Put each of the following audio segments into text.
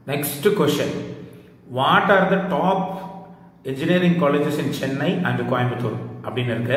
Next question. What are the top engineering colleges in Chennai and Coimbatore? அப்படின்னு இருக்கு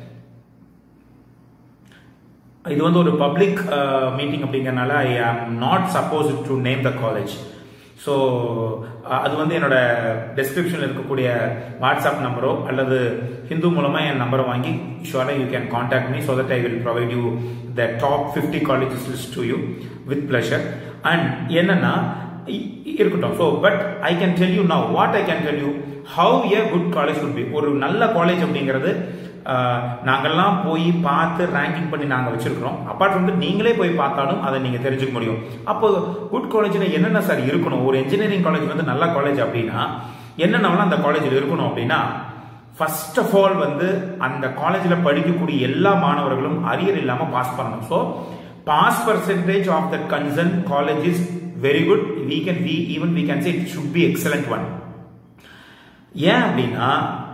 இது வந்து ஒரு பப்ளிக் மீட்டிங் அப்படிங்கறனால I am not suppose to name the college so அது வந்து என்னோட டெஸ்கிரிப்ஷனில் இருக்கக்கூடிய வாட்ஸ்அப் நம்பரோ அல்லது ஹிந்து மூலமாக என் நம்பரை வாங்கி ஷுவராக you can contact me so that I will provide you the top fifty colleges list to you with pleasure and என்னன்னா இருக்கட்டும் so but I can tell you now what I can tell you how a good college would be ஒரு நல்ல college அப்படிங்கிறது நாங்கெல்லாம் போய் பார்த்து ranking பண்ணி நாங்கள் வச்சிருக்கிறோம் அப்பார்ட் வந்து நீங்களே போய் பார்த்தாலும் அதை நீங்கள் தெரிஞ்சுக்க முடியும் அப்போ குட் காலேஜில் என்னென்ன சார் இருக்கணும் ஒரு இன்ஜினியரிங் காலேஜ் வந்து நல்ல காலேஜ் அப்படின்னா என்னென்னலாம் அந்த காலேஜில் இருக்கணும் அப்படின்னா ஃபர்ஸ்ட் ஆஃப் ஆல் வந்து அந்த காலேஜில் படிக்கக்கூடிய எல்லா மாணவர்களும் அரியர் இல்லாமல் பாஸ் பண்ணணும் so pass percentage of the concern college is very good we can we even we can say it should be excellent one ஏன் அப்படின்னா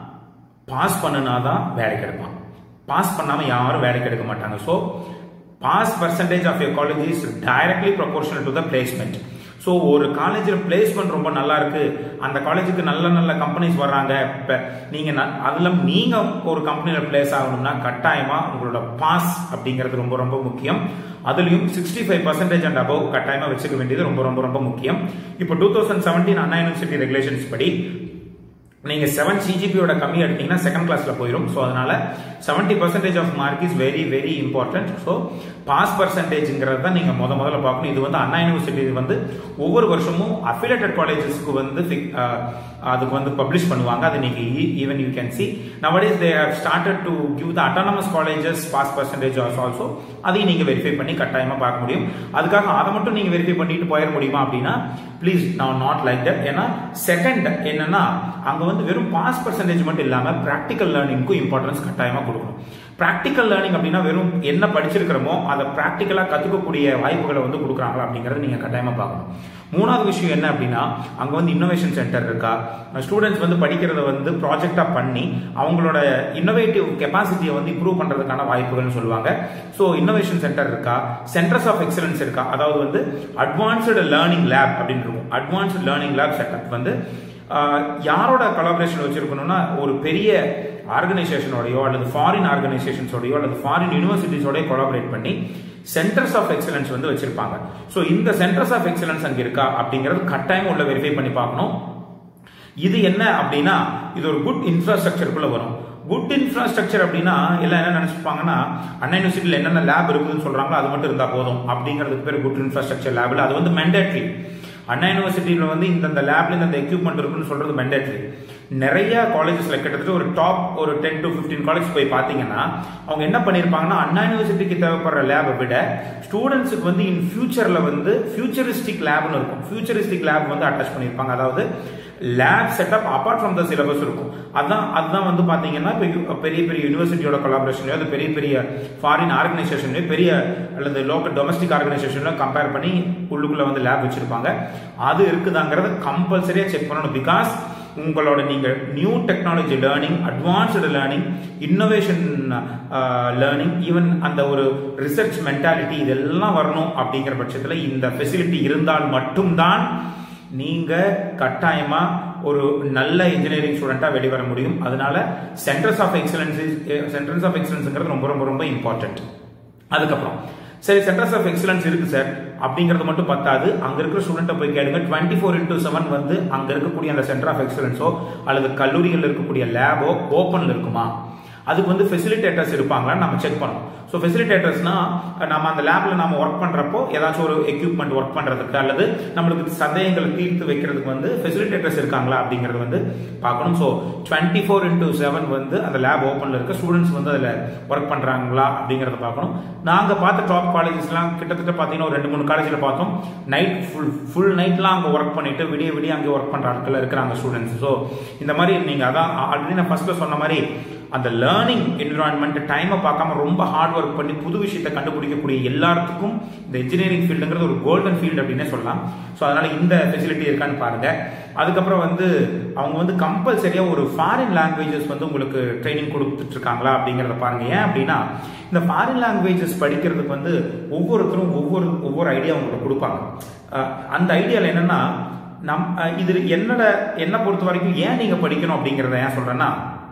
பாஸ் பண்ணுனா தான் வேலைக்கு எடுப்பான் பாஸ் பண்ணாம யாரும் வேலைக்கு எடுக்க மாட்டாங்க so pass percentage of your college is directly proportional to the placement so ஒரு காலேஜில் பிளேஸ்மெண்ட் ரொம்ப நல்லா இருக்கு அந்த காலேஜுக்கு நல்ல நல்ல கம்பெனிஸ் வர்றாங்க இப்போ நீங்கள் அதில் நீங்கள் ஒரு கம்பெனியில் பிளேஸ் ஆகணும்னா கட்டாயமாக உங்களோட பாஸ் அப்படிங்கிறது ரொம்ப ரொம்ப முக்கியம் அதுலயும் sixty five percentage and above கட்டாயமாக வச்சுக்க வேண்டியது ரொம்ப ரொம்ப ரொம்ப முக்கியம் இப்போ two thousand seventeen Anna university regulations படி நீங்க செவன் சிஜிபியோட கம்மி எடுத்தீங்கன்னா செகண்ட் கிளாஸ்ல போயிடும் ஸோ அதனால seventy percentage of mark is very very important so pass பர்சன்டேஜ்ங்கிறது தான் நீங்க முத முதல்ல பார்க்கணும் இது வந்து அண்ணா யூனிவர்சிட்டி வந்து ஒவ்வொரு வருஷமும் அஃபிலேட்டட் காலேஜஸ்க்கு வந்து அதுக்கு வந்து பப்ளிஷ் பண்ணுவாங்க அது நீங்க even you can see nowadays they have started to give the autonomous colleges pass percentage also அதையும் நீங்க வெரிஃபை பண்ணி கட்டாயமா பார்க்க முடியும் அதுக்காக அதை மட்டும் நீங்க வெரிஃபை பண்ணிட்டு போயிட முடியுமா அப்படின்னா ப்ளீஸ் நான் நாட் லைக் தட் ஏன்னா செகண்ட் என்னன்னா அங்க வந்து வெறும் பாஸ் பர்சன்டேஜ் மட்டும் இல்லாம ப்ராக்டிக்கல் லேர்னிங்க்கும் இம்பார்ட்டன்ஸ் கட்டாயமா கொடுக்கணும் ப்ராக்டிக்கல் லேர்னிங் அப்படின்னா வெறும் என்ன படிச்சிருக்கிறோமோ அதை ப்ராக்டிக்கலா கத்துக்கக்கூடிய வாய்ப்புகளை வந்து கொடுக்குறாங்களா அப்படிங்கறத நீங்க கட்டாயமா பார்க்கணும் மூணாவது விஷயம் என்ன அப்படின்னா அங்க வந்து இன்னோவேஷன் சென்டர் இருக்கா ஸ்டூடெண்ட்ஸ் வந்து படிக்கிறத வந்து ப்ராஜெக்டா பண்ணி அவங்களோட இன்னோவேட்டிவ் கெப்பாசிட்டியை வந்து இம்ப்ரூவ் பண்றதுக்கான வாய்ப்புகள்னு சொல்லுவாங்க ஸோ இன்னோவேஷன் சென்டர் இருக்கா சென்டர்ஸ் ஆஃப் எக்ஸலன்ஸ் இருக்கா அதாவது வந்து அட்வான்ஸ்டு லேர்னிங் லேப் அப்படின்னு இருக்கும் அட்வான்ஸ்டு லேர்னிங் லேப் செட்டப் வந்து யாரோட கொலாபரேஷன் வச்சிருக்கணும்னா ஒரு பெரிய ஆர்கனைசேஷனோடையோ அல்லது ஃபாரின் ஆர்கனைசேஷன்ஸோடையோ அல்லது ஃபாரின் யூனிவர்சிட்டிஸோடய கொலாபரேட் பண்ணி சென்டர்ஸ் ஆஃப் எக்ஸலன்ஸ் வந்து வச்சிருப்பாங்க ஸோ இந்த சென்டர்ஸ் ஆஃப் எக்ஸலன்ஸ் அங்கே இருக்கா அப்படிங்கிறது கட்டாயம் உள்ள வெரிஃபை பண்ணி பார்க்கணும் இது என்ன அப்படின்னா இது ஒரு குட் இன்ஃப்ராஸ்ட்ரக்சருக்குள்ள வரும் குட் இன்ஃப்ராஸ்ட்ரக்சர் அப்படின்னா எல்லாம் என்ன நினைச்சுப்பாங்கன்னா அண்ணா யூனிவர்சிட்டியில் என்னென்ன லேப் இருக்குதுன்னு சொல்றாங்களோ அது மட்டும் இருந்தா போதும் அப்படிங்கிறதுக்கு பேர் குட் இன்ஃப்ராஸ்ட்ரக்சர் லேபில் அது வந்து மெண்டேட்ரி அண்ணா யூனிவர்சிட்டியில் வந்து இந்த லேப்ல இந்த எக்யூப்மெண்ட் இருக்குன்னு சொல்றது மெண்டேட்ரி நிறைய காலேஜஸ்ல கிட்டத்தட்ட ஒரு டாப் ஒரு டென் டு பிப்டீன் காலேஜ் போய் பார்த்தீங்கன்னா அவங்க என்ன பண்ணியிருப்பாங்கன்னா அண்ணா யூனிவர்சிட்டிக்கு தேவைப்படுற லேபை விட ஸ்டூடெண்ட்ஸுக்கு வந்து இன் ஃபியூச்சர்ல வந்து ஃபியூச்சரிஸ்டிக் லேப்னு இருக்கும் ஃபியூச்சரிஸ்டிக் லேப் வந்து அட்டாச் பண்ணியிருப்பாங்க அதாவது lab setup apart from the syllabus இருக்கும் அதான் அதுதான் வந்து பாத்தீங்கன்னா இப்போ பெரிய பெரிய யூனிவர்சிட்டியோட கொலாபரேஷன்லயோ அது பெரிய பெரிய ஃபாரின் ஆர்கனைசேஷன்லயோ பெரிய அல்லது லோக்கல் டொமஸ்டிக் ஆர்கனைசேஷன்ல கம்பேர் பண்ணி உள்ளுக்குள்ள வந்து லேப் வச்சிருப்பாங்க அது இருக்குதாங்கிறத கம்பல்சரியா செக் பண்ணணும் பிகாஸ் உங்களோட நீங்க new technology learning advanced learning innovation learning even அந்த ஒரு ரிசர்ச் மென்டாலிட்டி இதெல்லாம் வரணும் அப்படிங்கிற பட்சத்தில் இந்த ஃபெசிலிட்டி இருந்தால் மட்டும்தான் நீங்க கட்டாயமா ஒரு நல்ல இன்ஜினியரிங் ஸ்டூடெண்டா வெளிவர முடியும் அதனால centres of excellence centres of எக்ஸலன்ஸ்ங்கிறது ரொம்ப ரொம்ப ரொம்ப இம்பார்ட்டன்ட் அதுக்கப்புறம் சரி சென்டர்ஸ் ஆஃப் எக்ஸலன்ஸ் இருக்கு சார் அப்படிங்கிறது மட்டும் பத்தாது அங்க இருக்கிற ஸ்டூடெண்ட்டை போய் கேளுங்க டுவெண்ட்டி ஃபோர் இன்டூ செவன் வந்து அங்க இருக்கக்கூடிய அந்த சென்டர் ஆஃப் எக்ஸலன்ஸோ அல்லது கல்லூரிகள் இருக்கக்கூடிய லேபோ ஓப்பன்ல இருக்குமா அதுக்கு வந்து ஃபெசிலிட்டேட்டர்ஸ் இருப்பாங்களான்னு நம்ம செக் பண்ணணும் ஸோ ஃபெசிலிட்டேட்டர்ஸ்னா நம்ம அந்த லேப்ல நம்ம ஒர்க் பண்றப்போ ஏதாச்சும் ஒரு எக்யூப்மெண்ட் ஒர்க் பண்றதுக்கு அல்லது நம்மளுக்கு சந்தேகங்களை தீர்த்து வைக்கிறதுக்கு வந்து ஃபெசிலிட்டேட்டர்ஸ் இருக்காங்களா அப்படிங்கிறது வந்து பார்க்கணும் so twenty four into seven வந்து அந்த லேப் ஓப்பன்ல இருக்க ஸ்டூடெண்ட்ஸ் வந்து அதில் ஒர்க் பண்றாங்களா அப்படிங்கிறத பார்க்கணும் நாங்க பார்த்த டாப் காலேஜஸ்லாம் கிட்டத்தட்ட பார்த்தீங்கன்னா ஒரு ரெண்டு மூணு காலேஜில் பார்த்தோம் நைட் ஃபுல் ஃபுல் நைட்லாம் அங்கே ஒர்க் பண்ணிட்டு விடிய விடிய அங்கே ஒர்க் பண்ற ஆட்கள் இருக்கிறாங்க ஸ்டூடெண்ட்ஸ் ஸோ இந்த மாதிரி நீங்க அதான் ஆல்ரெடி நான் ஃபர்ஸ்ட்ல சொன்ன மாதிரி அந்த லேர்னிங் என்விரான்மெண்ட் டைமை பார்க்காம ரொம்ப ஹார்ட் ஒர்க் பண்ணி புது விஷயத்தை கண்டுபிடிக்கக்கூடிய எல்லாத்துக்கும் இந்த இன்ஜினியரிங் ஃபீல்டுங்கிறது ஒரு கோல்டன் ஃபீல்டு அப்படின்னே சொல்லலாம் ஸோ அதனால இந்த ஃபெசிலிட்டி இருக்கான்னு பாருங்க அதுக்கப்புறம் வந்து அவங்க வந்து கம்பல்சரியா ஒரு ஃபாரின் லாங்குவேஜஸ் வந்து உங்களுக்கு ட்ரைனிங் கொடுத்துட்டு இருக்காங்களா அப்படிங்கிறத பாருங்க ஏன் அப்படின்னா இந்த ஃபாரின் லாங்குவேஜஸ் படிக்கிறதுக்கு வந்து ஒவ்வொருத்தரும் ஒவ்வொரு ஒவ்வொரு ஐடியா உங்களுக்கு கொடுப்பாங்க அந்த ஐடியாவில் என்னன்னா நம் அஹ், இது என்னோட என்ன பொறுத்த வரைக்கும் ஏன் நீங்க படிக்கணும் அப்படிங்கிறத ஏன் சொல்றேன்னா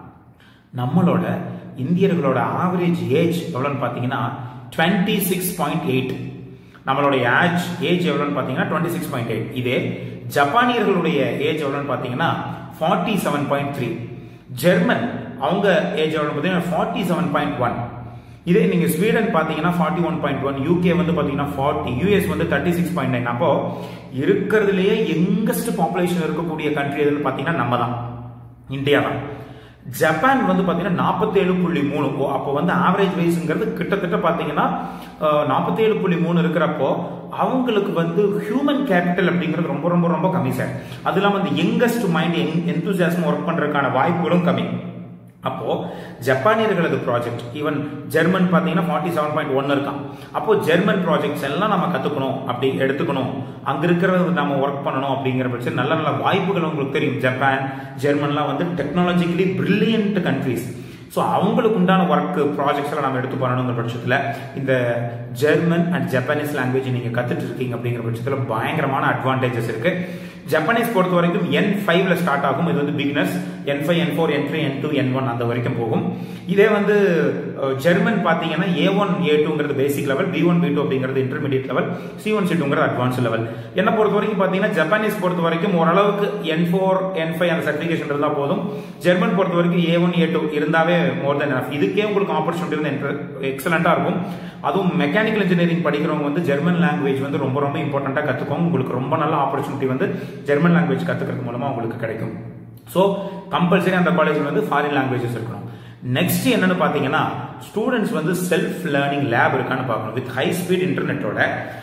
நம்மளோட இந்தியர்களோட ஆவரேஜ் ஏஜ் எவ்வளோன்னு பார்த்தீங்கன்னா டுவெண்ட்டி சிக்ஸ் பாயிண்ட் எயிட் நம்மளுடைய ஏஜ் ஏஜ் எவ்வளோன்னு பார்த்தீங்கன்னா டுவெண்ட்டி சிக்ஸ் பாயிண்ட் எயிட் இதே ஜப்பானியர்களுடைய ஏஜ் எவ்வளோன்னு பார்த்தீங்கன்னா forty seven point three German அவங்க ஏஜ் எவ்வளோன்னு பார்த்தீங்கன்னா ஃபார்ட்டி செவன் பாயிண்ட் ஒன் இதே நீங்க ஸ்வீடன் பாத்தீங்கன்னா forty one point one UK வந்து பாத்தீங்கன்னா ஃபார்ட்டி யூஎஸ் வந்து தேர்ட்டி சிக்ஸ் பாயிண்ட் நைன் அப்போ இருக்கிறதுலயே யங்கஸ்ட் பாப்புலேஷன் இருக்கக்கூடிய கண்ட்ரி எதுன்னு பாத்தீங்கன்னா நம்ம தான் இந்தியா தான் ஜப்பான் வந்து பாத்தீங்கன்னா நாற்பத்தேழு புள்ளி மூணு ஓ, அப்போ வந்து ஆவரேஜ் வயசுங்கிறது கிட்டத்தட்ட பாத்தீங்கன்னா நாற்பத்தேழு புள்ளி மூணு இருக்கிறப்போ அவங்களுக்கு வந்து ஹியூமன் கேபிட்டல் அப்படிங்கிறது ரொம்ப ரொம்ப ரொம்ப கம்மி சார் அது இல்லாமல் இந்த யங்கஸ்ட் மைண்ட் எந்தூசியாசம் ஒர்க் பண்றதுக்கான வாய்ப்புகளும் கம்மி அப்போ ஜப்பானியர்களது ப்ராஜெக்ட் ஈவன் ஜெர்மன் பார்த்தீங்கன்னா ஃபார்ட்டி செவன் பாயிண்ட் ஒன் இருக்கான் அப்போ ஜெர்மன் ப்ராஜெக்ட்ஸ் எல்லாம் நம்ம கத்துக்கணும் அப்படி எடுத்துக்கணும் அங்க இருக்கிறது நம்ம ஒர்க் பண்ணணும் அப்படிங்கிற பட்சம் நல்ல நல்ல வாய்ப்புகள் உங்களுக்கு தெரியும் ஜப்பான் ஜெர்மன்லாம் வந்து டெக்னாலஜிக்கலி பிரில்லியன்ட் கண்ட்ரீஸ் ஸோ அவங்களுக்கு உண்டான ஒர்க் ப்ராஜெக்ட்ஸ் எல்லாம் நம்ம எடுத்து பண்ணணுங்கிற பட்சத்தில் இந்த ஜெர்மன் அண்ட் ஜப்பானீஸ் லாங்குவேஜ் நீங்க கத்துட்டு இருக்கீங்க அப்படிங்கிற பட்சத்தில் பயங்கரமான அட்வான்டேஜஸ் இருக்கு ஜப்பானீஸ் பொறுத்த வரைக்கும் என் ஃபைவ்ல ஸ்டார்ட் ஆகும் இது வந்து beginners N five N four N three N two N one அந்த வரைக்கும் போகும் இதே வந்து அஹ், ஜெர்மன் பார்த்தீங்கன்னா ஏ ஒன் ஏ டூங்கிறது basic level B one B two அப்படிங்கிறது intermediate level C one C டூங்கிறது அட்வான்ஸ் லெவல் என்ன பொறுத்த வரைக்கும் பார்த்தீங்கன்னா ஜப்பானீஸ் பொறுத்த வரைக்கும் ஓரளவுக்கு என் ஃபோர் என் ஃபைவ் அந்த சர்டிஃபிகேஷன் இருந்தால் போதும் ஜெர்மன் பொறுத்த வரைக்கும் ஏ ஒன் ஏ டூ இருந்தாவே மோர் தென் இதுக்கே உங்களுக்கு ஆப்பர்ச்சுனிட்டி வந்து எக்ஸலண்டா இருக்கும் அதுவும் மெக்கானிக்கல் இன்ஜினியரிங் படிக்கிறவங்க வந்து ஜெர்மன் லாங்குவேஜ் வந்து ரொம்ப ரொம்ப இம்பார்ட்டண்டா கத்துக்கோங்க உங்களுக்கு ரொம்ப நல்ல ஆப்பர்ச்சுனிட்டி வந்து ஜெர்மன் லாங்குவேஜ் கத்துக்கிறது மூலமா உங்களுக்கு கிடைக்கும் ஸோ கம்பல்சரி அந்த காலேஜில் வந்து ஃபாரின் லாங்குவேஜஸ் இருக்கணும் நெக்ஸ்ட் என்னன்னு பார்த்தீங்கன்னா ஸ்டூடெண்ட்ஸ் வந்து செல்ஃப் லேர்னிங் லேப் இருக்கான்னு பார்க்கணும் வித் ஹை ஸ்பீட் இன்டர்நெட்டோட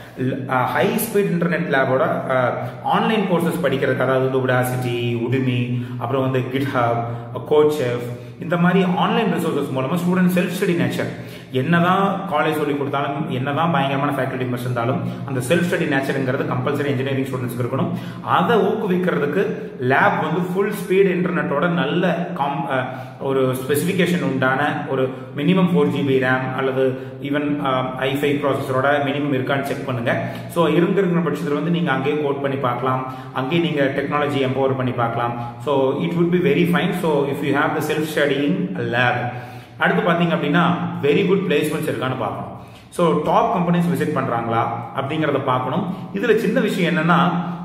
ஹை ஸ்பீட் இன்டர்நெட் லேபோட ஆன்லைன் கோர்சஸ் படிக்கிறதுக்கு அதாவது வந்து உடாசிட்டி உடுமி அப்புறம் வந்து கிட்ஹப் கோச்செஃப் இந்த மாதிரி ஆன்லைன் ரிசோர்சஸ் மூலமா ஸ்டூடெண்ட் செல்ஃப் ஸ்டடி நேச்சர் என்னதான் காலேஜ் சொல்லி கொடுத்தாலும் என்னதான் பயங்கரமான ஃபேக்கல்டி மெம்பர்ஸ் இருந்தாலும் அந்த செல்ஃப் ஸ்டடி நேச்சருங்கிறது கம்பல்சரி இன்ஜினியரிங் ஸ்டூடெண்ட்ஸ்க்கு இருக்கணும் அதை ஊக்குவிக்கிறதுக்கு லேப் வந்து ஃபுல் ஸ்பீட் இன்டர்நெட்டோட நல்ல காம் அஹ், ஒரு ஸ்பெசிஃபிகேஷன் உண்டான ஒரு மினிமம் ஃபோர் ஜிபி ரேம் அல்லது ஈவன் ஐஃபை ப்ராசஸரோட மினிமம் இருக்கான்னு செக் பண்ணுங்க ஸோ இருங்கிற பட்சத்தில் வந்து நீங்க அங்கேயே கோட் பண்ணி பார்க்கலாம் அங்கேயே நீங்க டெக்னாலஜி எம்பவர் பண்ணி பார்க்கலாம் so it would be very fine so if you have the self studying lab அடுத்து பார்த்தீங்க அப்படின்னா வெரி குட் பிளேஸ்மெண்ட்ஸ் இருக்கான்னு பார்க்கணும் ஸோ டாப் கம்பெனிஸ் விசிட் பண்றாங்களா அப்படிங்கிறத பார்க்கணும் இதுல சின்ன விஷயம் என்னன்னா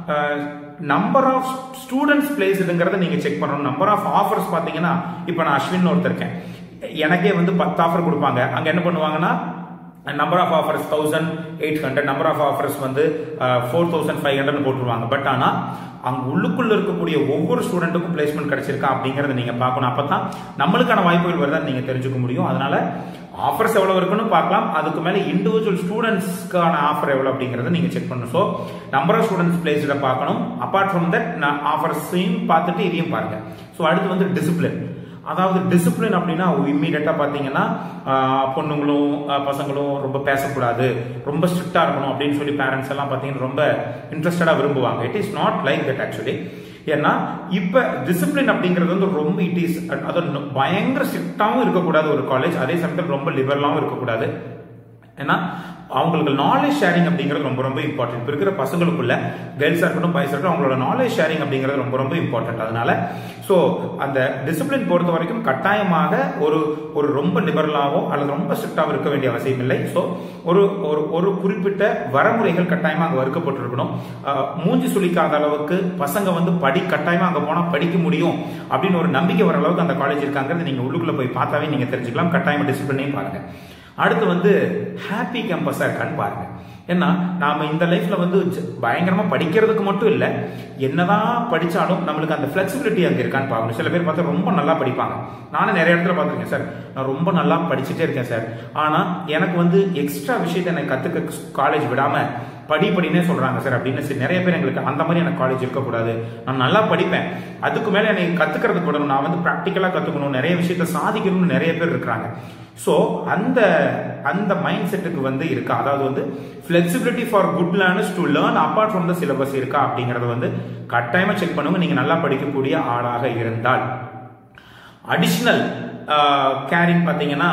நம்பர் ஆஃப் ஸ்டூடெண்ட்ஸ் பிளேஸ்டுங்கிறத நீங்க செக் பண்ணணும் நம்பர் ஆஃப் ஆஃபர்ஸ் பார்த்தீங்கன்னா இப்போ நான் அஸ்வின் ஒருத்தர் இருக்கேன் எனக்கே வந்து பத்து ஆஃபர் கொடுப்பாங்க அங்க என்ன பண்ணுவாங்கன்னா number of offers thousand eight hundred number of offers வந்து ஃபோர் தௌசண்ட் ஃபைவ் ஹண்ட்ரட் போட்டுருவாங்க பட் ஆனால் அங்க உள்ளுக்குள்ள இருக்கக்கூடிய ஒவ்வொரு ஸ்டூடெண்ட்டுக்கும் பிளேஸ்மெண்ட் கிடைச்சிருக்கா அப்படிங்கறத நீங்க பார்க்கணும் அப்பதான் நம்மளுக்கான வாய்ப்புகள் வருதான்னு நீங்க தெரிஞ்சுக்க முடியும் அதனால ஆஃபர்ஸ் எவ்வளவு இருக்குன்னு பார்க்கலாம் அதுக்கு மேல இண்டிவிஜுவல் ஸ்டூடெண்ட்ஸ்க்கான ஆஃபர் எவ்வளவு அப்படிங்கறத நீங்க செக் பண்ணணும் so number of students placed பார்க்கணும் அப்பார்ட் ஃப்ரம் தட் நான் ஆஃபர்ஸையும் பார்த்துட்டு இதையும் பாருங்க ஸோ அடுத்து வந்து டிசிப்ளின் அதாவது டிசிப்ளின் அப்படின்னா இம்மீடியட்டா பாத்தீங்கன்னா ஆஹ், பொண்ணுங்களும் ஆஹ், பசங்களும் ரொம்ப பேசக்கூடாது ரொம்ப ஸ்ட்ரிக்டா இருக்கணும் அப்படின்னு சொல்லி பேரண்ட்ஸ் எல்லாம் பாத்தீங்கன்னா ரொம்ப இன்ட்ரெஸ்டடா விரும்புவாங்க it is not like that actually ஏன்னா இப்ப டிசிப்ளின் அப்படிங்கிறது வந்து ரொம்ப இட் இஸ் அது பயங்கர ஸ்ட்ரிக்டாவும் இருக்கக்கூடாது ஒரு காலேஜ் அதே சமயத்தில் ரொம்ப லிபரலாவும் இருக்கக்கூடாது ஏன்னா அவங்களுக்கு நாலேஜ் ஷேரிங் அப்படிங்கிறது ரொம்ப ரொம்ப இம்பார்ட்டன்ட் இப்போ இருக்கிற பசங்களுக்குள்ள கேர்ள்ஸாக இருக்கட்டும் பாய்ஸாக இருக்கட்டும் அவங்களோட நாலேஜ் ஷேரிங் அப்படிங்கிறது ரொம்ப ரொம்ப இம்பார்ட்டன்ட் அதனால ஸோ அந்த டிசிப்ளின் பொறுத்த வரைக்கும் கட்டாயமாக ஒரு ஒரு ரொம்ப லிபரலாவோ அல்லது ரொம்ப ஸ்ட்ரிக்டாவோ இருக்க வேண்டிய அவசியம் இல்லை ஸோ ஒரு ஒரு ஒரு குறிப்பிட்ட வரமுறைகள் கட்டாயமாக அங்கே வறுக்கப்பட்டிருக்கணும் ஆஹ், மூஞ்சி சுளிக்காத அளவுக்கு பசங்க வந்து படி கட்டாயமாக அங்கே போனால் படிக்க முடியும் அப்படின்னு ஒரு நம்பிக்கை வர அளவுக்கு அந்த காலேஜ் இருக்காங்கிறது நீங்கள் உள்ளுக்குள்ள போய் பார்த்தாவே நீங்கள் தெரிஞ்சுக்கலாம் கட்டாயமாக டிசிப்ளினையும் பாருங்க அடுத்து வந்து ஹாப்பி கேம்பஸா இருக்கான்னு பாருங்க ஏன்னா நாம இந்த லைஃப்ல வந்து ஜ- பயங்கரமா படிக்கிறதுக்கு மட்டும் இல்ல என்னதான் படிச்சாலும் நம்மளுக்கு அந்த ஃபிளெக்சிபிலிட்டி அங்க இருக்கான்னு பார்க்கணும் சில பேர் பார்த்தா ரொம்ப நல்லா படிப்பாங்க நானும் நிறைய இடத்துல பார்த்துருக்கேன் சார் நான் ரொம்ப நல்லா படிச்சுட்டே இருக்கேன் சார் ஆனா எனக்கு வந்து எக்ஸ்ட்ரா விஷயத்தை எனக்கு கத்துக்க காலேஜ் விடாம படி படினே சொல்றாங்க சார் அப்படின்னு சரி, நிறைய பேர் எங்களுக்கு அந்த மாதிரி எனக்கு காலேஜ் இருக்கக்கூடாது நான் நல்லா படிப்பேன் அதுக்கு மேல எனக்கு கத்துக்கிறதுக்கு விடணும் நான் வந்து ப்ராக்டிக்கலா கத்துக்கணும் நிறைய விஷயத்த சாதிக்கணும்னு நிறைய பேர் இருக்கிறாங்க ஸோ அந்த அந்த மைண்ட் செட்டுக்கு வந்து இருக்கா அதாவது வந்து flexibility for good learners to learn apart from the syllabus இருக்கா அப்படிங்கறத வந்து கட்டாயமா செக் பண்ணுங்க நீங்க நல்லா படிக்கக்கூடிய ஆளாக இருந்தால் அடிஷ்னல் கேரிங் பார்த்தீங்கன்னா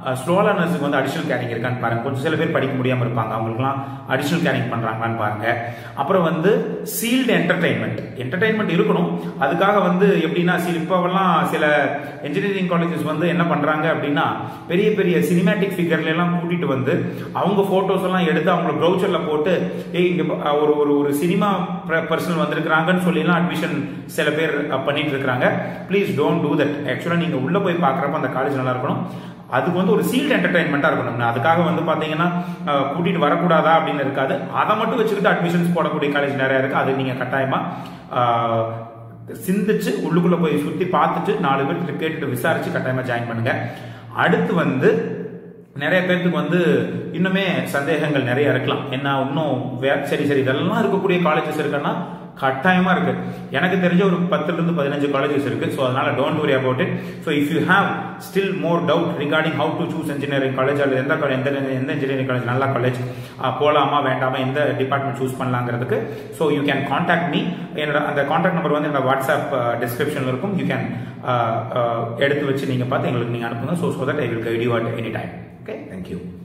ஸ்லோ லேர்னர்ஸுக்கு வந்து அடிஷனல் கேரிங் இருக்கான்னு பாருங்க கொஞ்சம் சில பேர் படிக்க முடியாமல் இருப்பாங்க அவங்களுக்குலாம் அடிஷனல் கேரிங் பண்றாங்களான்னு பாருங்க அப்புறம் வந்து சீல்டு என்டர்டைன்மெண்ட் என்டர்டைன்மெண்ட் இருக்கணும் அதுக்காக வந்து எப்படின்னா சி- இப்போவெல்லாம் சில இன்ஜினியரிங் காலேஜஸ் வந்து என்ன பண்றாங்க அப்படின்னா பெரிய பெரிய சினிமேட்டிக் ஃபிகர்ல எல்லாம் கூட்டிட்டு வந்து அவங்க போட்டோஸ் எல்லாம் எடுத்து அவங்க ப்ரௌச்சர்ல போட்டு ஏய் இங்க ப- ஒரு ஒரு ஒரு சினிமா பர்சன் வந்திருக்கிறாங்கன்னு சொல்லி எல்லாம் அட்மிஷன் சில பேர் அஹ், பண்ணிட்டு இருக்காங்க ப்ளீஸ் டோன்ட் டூ தட் ஆக்சுவலா நீங்க உள்ள போய் பார்க்கறப்ப அந்த காலேஜ் நல்லா இருக்கணும் அதுக்கு வந்து ஒரு சீல்ட் என்டர்டைன்மெண்ட்டாக இருக்கணும் நான் அதுக்காக வந்து பார்த்தீங்கன்னா அஹ், கூட்டிட்டு வரக்கூடாதா அப்படின்னு இருக்காது அதை மட்டும் வச்சுக்கிட்டு அட்மிஷன்ஸ் போடக்கூடிய காலேஜ் நிறைய இருக்கு அது நீங்க கட்டாயமா அஹ், சிந்திச்சு உள்ளுக்குள்ள போய் சுத்தி பார்த்துட்டு நாலு பேர்கிட்ட கேட்டுட்டு விசாரிச்சு கட்டாயமா ஜாயின் பண்ணுங்க அடுத்து வந்து நிறைய பேர்த்துக்கு வந்து இன்னுமே சந்தேகங்கள் நிறைய இருக்கலாம் என்ன இன்னும் வே- சரி சரி இதெல்லாம் இருக்கக்கூடிய காலேஜஸ் இருக்குன்னா கட்டாயமா இருக்கு எனக்கு தெரிஞ்ச ஒரு பத்துல இருந்து பதினஞ்சு காலேஜஸ் இருக்கு ஸோ அதனால don't worry about it so if you have still more doubt regarding how to choose engineering college அல்லது எந்த college- எந்த எந்த இன்ஜினியரிங் காலேஜ் நல்ல காலேஜ் போலாமா வேண்டாமா எந்த டிபார்ட்மெண்ட் சூஸ் பண்ணலாங்கிறதுக்கு so you can contact me என்னோட அந்த காண்டாக்ட் நம்பர் வந்து என்னோட வாட்ஸ்அப் டிஸ்கிரிப்ஷனில் இருக்கும் யூ கேன் எடுத்து வச்சு நீங்கள் பார்த்து எங்களுக்கு நீங்கள் அனுப்புங்க so so that I will guide you at any time okay thank you